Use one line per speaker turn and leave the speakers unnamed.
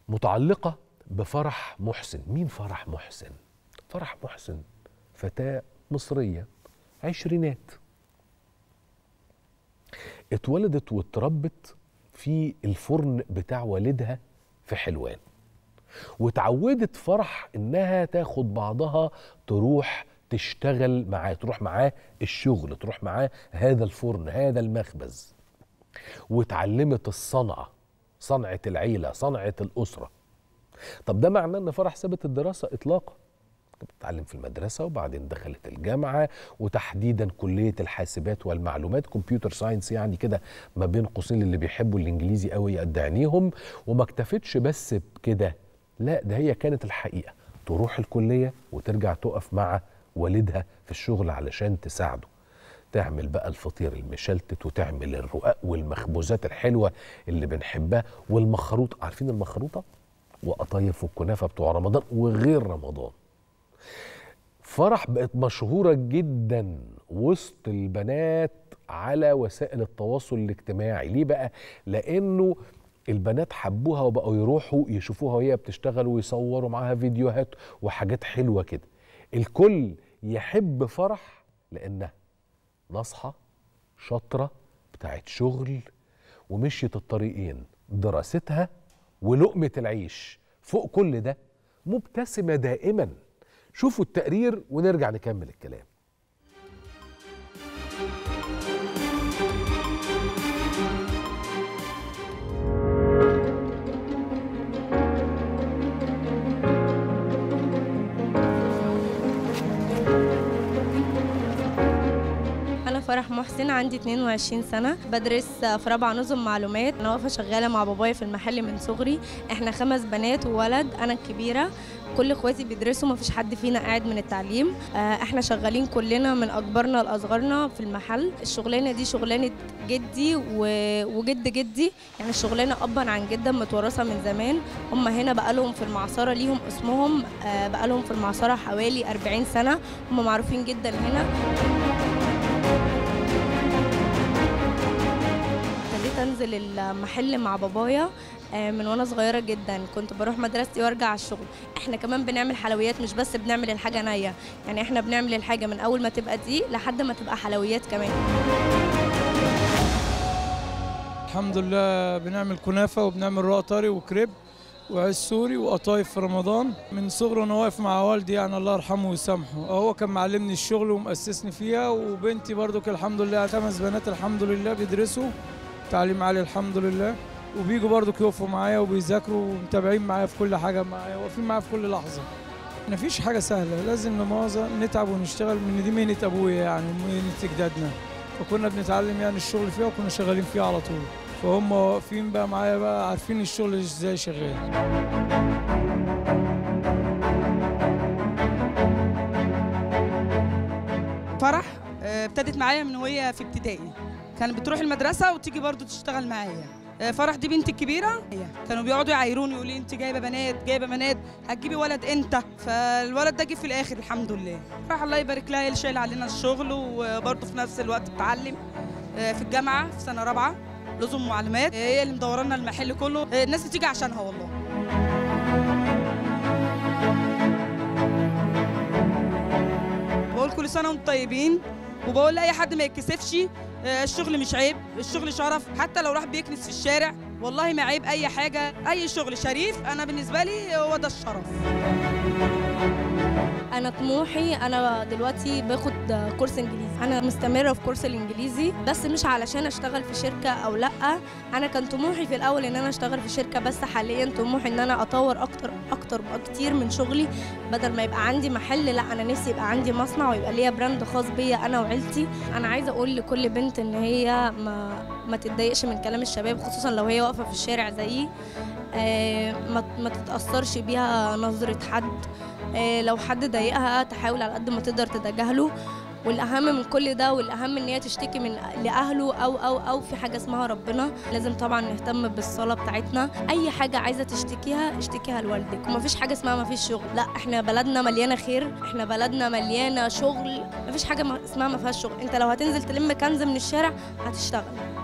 متعلقة بفرح محسن مين فرح محسن؟ فرح محسن فتاة مصرية عشرينات اتولدت واتربت في الفرن بتاع والدها في حلوان واتعودت فرح انها تاخد بعضها تروح تشتغل معاه تروح معاه الشغل تروح معاه هذا الفرن هذا المخبز واتعلمت الصنعة صنعة العيلة صنعة الأسرة طب ده معناه ان فرح سابت الدراسة اطلاقا كانت بتتعلم في المدرسة وبعدين دخلت الجامعة وتحديدا كلية الحاسبات والمعلومات كمبيوتر ساينس يعني كده ما بين قوسين اللي بيحبوا الانجليزي قوي قد عينيهم وما اكتفتش بس بكده لا ده هي كانت الحقيقة تروح الكلية وترجع تقف مع والدها في الشغل علشان تساعده تعمل بقى الفطير المشلتت وتعمل الرقاق والمخبوزات الحلوة اللي بنحبها والمخروط عارفين المخروطة وقطايف والكنافة بتوع رمضان وغير رمضان فرح بقت مشهورة جدا وسط البنات على وسائل التواصل الاجتماعي ليه بقى؟ لأنه البنات حبوها وبقوا يروحوا يشوفوها وهي بتشتغل ويصوروا معاها فيديوهات وحاجات حلوة كده الكل يحب فرح لأنها ناصحة شاطرة بتاعت شغل ومشيت الطريقين دراستها ولقمة العيش فوق كل ده مبتسمة دائما شوفوا التقرير ونرجع نكمل الكلام
أنا فرح محسن عندي 22 سنة بدرس في رابعة نظم معلومات أنا واقفة شغالة مع بابايا في المحل من صغري إحنا خمس بنات وولد أنا الكبيرة كل اخواتي بيدرسوا مفيش حد فينا قاعد من التعليم آه، احنا شغالين كلنا من اكبرنا لاصغرنا في المحل الشغلانه دي شغلانه جدي و- وجد جدي يعني الشغلانه ابا عن جدا متورثه من زمان هم هنا بقالهم في المعصره ليهم اسمهم آه، بقالهم في المعصره حوالي 40 سنه هم معروفين جدا هنا ابتديت انزل المحل مع بابايا آه، من وانا صغيره جدا كنت بروح مدرستي وارجع على الشغل احنا كمان بنعمل حلويات مش بس بنعمل الحاجه نيه يعني احنا بنعمل الحاجه من اول ما تبقى دي لحد ما تبقى حلويات كمان
الحمد لله بنعمل كنافة وبنعمل رق طري وكريب وعيش سوري وقطايف في رمضان من صغري وانا واقف مع والدي يعني الله يرحمه ويسامحه هو كان معلمني الشغل ومؤسسني فيها وبنتي برضو كان الحمد لله خمس بنات الحمد لله بيدرسوا تعليم عالي الحمد لله وبيجوا برضو يقفوا معايا وبيذاكروا ومتابعين معايا في كل حاجة معايا واقفين معايا في كل لحظة مفيش حاجة سهلة لازم لمؤاخذة نتعب ونشتغل من دي مهنة أبويا يعني ومهنة أجدادنا فكنا بنتعلم يعني الشغل فيها وكنا شغالين فيها على طول فهم واقفين بقى معايا بقى عارفين الشغل ازاي شغال
فرح آه، ابتدت معايا من وهي في ابتدائي كانت بتروح المدرسه وتيجي برضو تشتغل معايا آه، فرح دي بنتي الكبيره كانوا بيقعدوا يعايروني يقولوا لي انت جايبه بنات جايبه بنات هتجيبي ولد امتى فالولد ده جه في الاخر الحمد لله فرح الله يبارك لها هي اللي شايله علينا الشغل وبرضه في نفس الوقت بتعلم آه، في الجامعه في سنه رابعه لزوم معلومات آه، هي اللي مدورانا المحل كله آه، الناس بتيجي عشانها والله بقول كل سنه وانتم طيبين وبقول لاي حد ما يتكسفش آه، الشغل مش عيب الشغل شرف حتى لو راح بيكنس في الشارع والله ما عيب اي حاجه اي شغل شريف انا بالنسبه لي هو ده الشرف
انا طموحي انا دلوقتي باخد كورس انجليزي انا مستمره في كورس الانجليزي بس مش علشان اشتغل في شركه او لا انا كان طموحي في الاول ان انا اشتغل في شركه بس حاليا طموحي ان انا اطور اكتر اكتر كتير من شغلي بدل ما يبقى عندي محل لا انا نفسي يبقى عندي مصنع ويبقى ليا براند خاص بيا انا وعيلتي انا عايزه اقول لكل بنت ان هي ما ما تتضايقش من كلام الشباب خصوصا لو هي واقفه في الشارع زيي آه، ما ما تتاثرش بيها نظره حد آه، لو حد ضايقها تحاول على قد ما تقدر تتجاهله والاهم من كل ده والاهم ان هي تشتكي من لاهله او او او في حاجه اسمها ربنا لازم طبعا نهتم بالصلاه بتاعتنا اي حاجه عايزه تشتكيها اشتكيها لوالدك ومفيش حاجه اسمها مفيش شغل لا احنا بلدنا مليانه خير احنا بلدنا مليانه شغل مفيش حاجه ما- اسمها ما فيهاش شغل انت لو هتنزل تلم كنز من الشارع هتشتغل